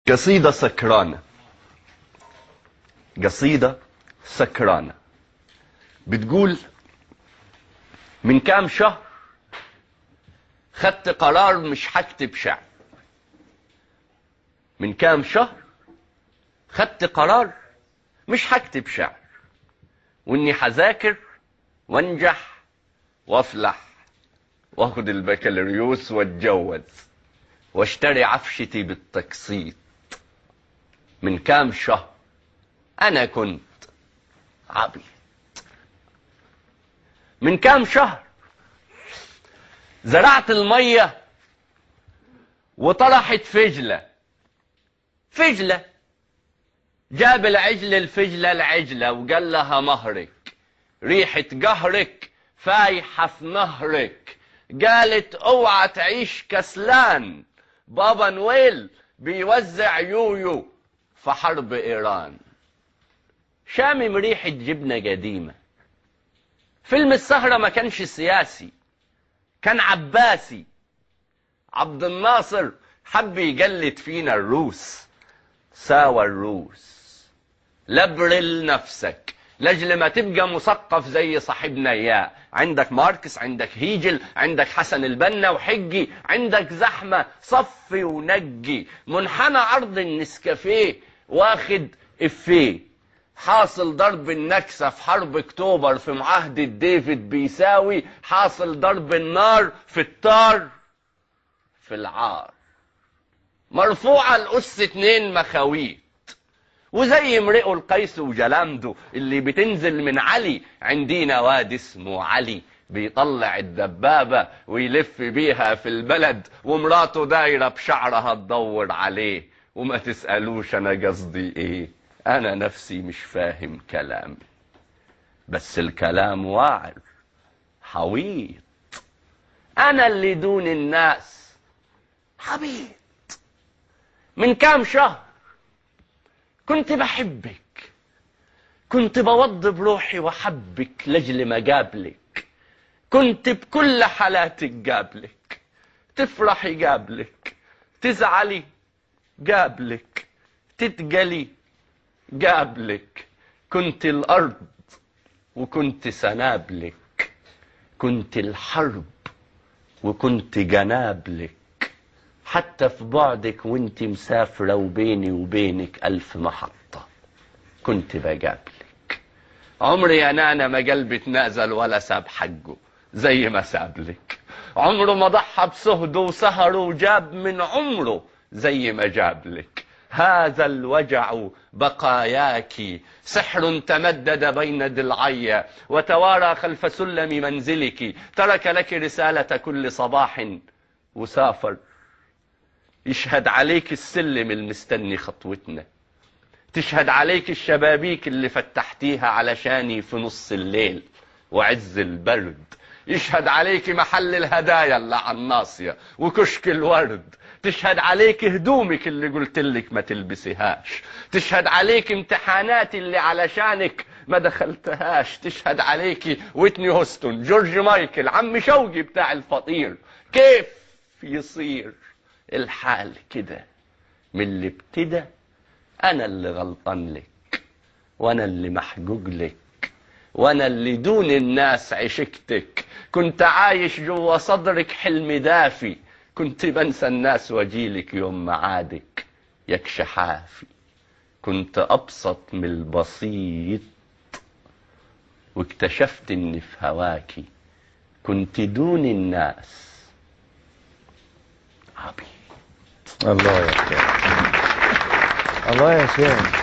قصيدة سكرانة قصيدة سكرانة بتقول من كام شهر خدت قرار مش هكتب شعر من كام شهر خدت قرار مش هكتب شعر واني هذاكر وانجح وافلح واخد البكالوريوس واتجوز واشتري عفشتي بالتقسيط من كام شهر انا كنت عبيط من كام شهر زرعت المية وطرحت فجلة فجلة جاب العجل الفجلة العجلة وقال لها مهرك ريحة قهرك فايحة في نهرك قالت اوعى تعيش كسلان بابا نويل بيوزع يويو في حرب ايران شامم ريحة جبنة قديمة فيلم السهرة ما كانش سياسي كان عباسي عبد الناصر حب يجلد فينا الروس ساوى الروس لبرل نفسك لاجل ما تبقى مثقف زي صاحبنا اياه عندك ماركس عندك هيجل عندك حسن البنا وحجي عندك زحمه صفي ونجي منحنى عرض النسكافيه واخد افيه حاصل ضرب النكسة في حرب اكتوبر في معاهدة ديفيد بيساوي حاصل ضرب النار في الطار في العار مرفوعة الأس اتنين مخاويت وزي امرئ القيس وجلامده اللي بتنزل من علي عندينا واد اسمه علي بيطلع الدبابة ويلف بيها في البلد ومراته دايرة بشعرها تدور عليه وما تسألوش أنا قصدي إيه أنا نفسي مش فاهم كلامي بس الكلام واعر حويط أنا اللي دون الناس حبيط من كام شهر كنت بحبك كنت بوضب روحي وحبك لجل ما قابلك كنت بكل حالاتك قابلك تفرحي قابلك تزعلي قابلك تتقلي قابلك كنت الأرض وكنت سنابلك كنت الحرب وكنت جنابلك حتى في بعدك وانت مسافرة وبيني وبينك ألف محطة كنت بقابلك عمري يا نانا ما قلبي اتنازل ولا ساب حقه زي ما سابلك عمره ما ضحى بسهده وسهره وجاب من عمره زي ما جابلك هذا الوجع بقاياك سحر تمدد بين ضلعي وتوارى خلف سلم منزلك ترك لك رسالة كل صباح وسافر يشهد عليك السلم المستني خطوتنا تشهد عليك الشبابيك اللي فتحتيها علشاني في نص الليل وعز البرد يشهد عليك محل الهدايا اللي على الناصية وكشك الورد تشهد عليك هدومك اللي قلت لك ما تلبسيهاش تشهد عليك امتحانات اللي علشانك ما دخلتهاش تشهد عليك ويتني هوستون جورج مايكل عم شوقي بتاع الفطير كيف يصير الحال كده من اللي ابتدى انا اللي غلطان لك وانا اللي محجوج لك وانا اللي دون الناس عشقتك كنت عايش جوا صدرك حلم دافي كنت بنسى الناس واجيلك يوم معادك يكش حافي كنت ابسط من البسيط واكتشفت اني في هواكي كنت دون الناس عبيط الله يا شيخ الله يا شيخ